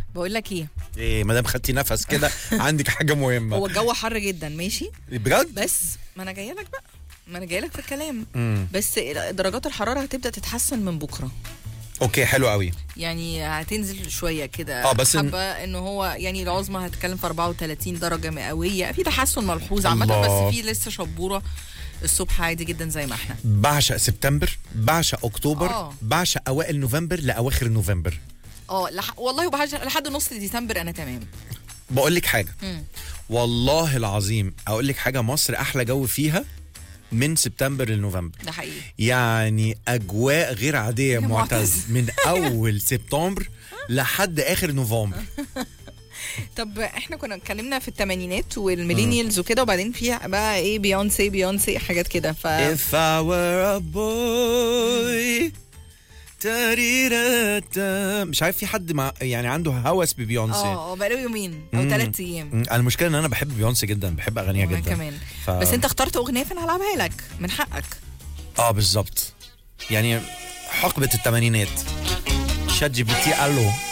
بقول لك ايه ايه ما دام خدتي نفس كده عندك حاجه هو مهمه الجو حر جدا ماشي بجد بس ما انا جايه لك بقى ما انا جايه لك في الكلام مم. بس درجات الحراره هتبدا تتحسن من بكره اوكي حلو قوي يعني هتنزل شويه كده آه، بس إن- حابه ان هو يعني العظمى هتتكلم في 34 درجه مئويه في تحسن ملحوظ عامه الله. بس في لسه شبوره الصبح عادي جدا زي ما احنا بعشق سبتمبر بعشق اكتوبر آه. بعشق اوائل نوفمبر لاواخر نوفمبر اه لح... والله وبحاجة لحد نص ديسمبر انا تمام بقول لك حاجه مم. والله العظيم اقول لك حاجه مصر احلى جو فيها من سبتمبر لنوفمبر ده حقيقي يعني اجواء غير عاديه يا يا معتز معتز. من اول سبتمبر لحد اخر نوفمبر طب احنا كنا اتكلمنا في الثمانينات والميلينيالز وكده وبعدين في بقى ايه بيونسي بيونسي حاجات كده ف If I were a boy تاريراتا. مش عارف في حد مع يعني عنده هوس ببيونسي اه اه بقاله يومين او مم. ثلاث ايام مم، انا المشكله ان انا بحب بيونسي جدا بحب اغانيها وانا جدا كمان ف... بس انت اخترت اغنيه فانا هلعبها لك من حقك اه بالظبط يعني حقبه الثمانينات شات جي بي تي الو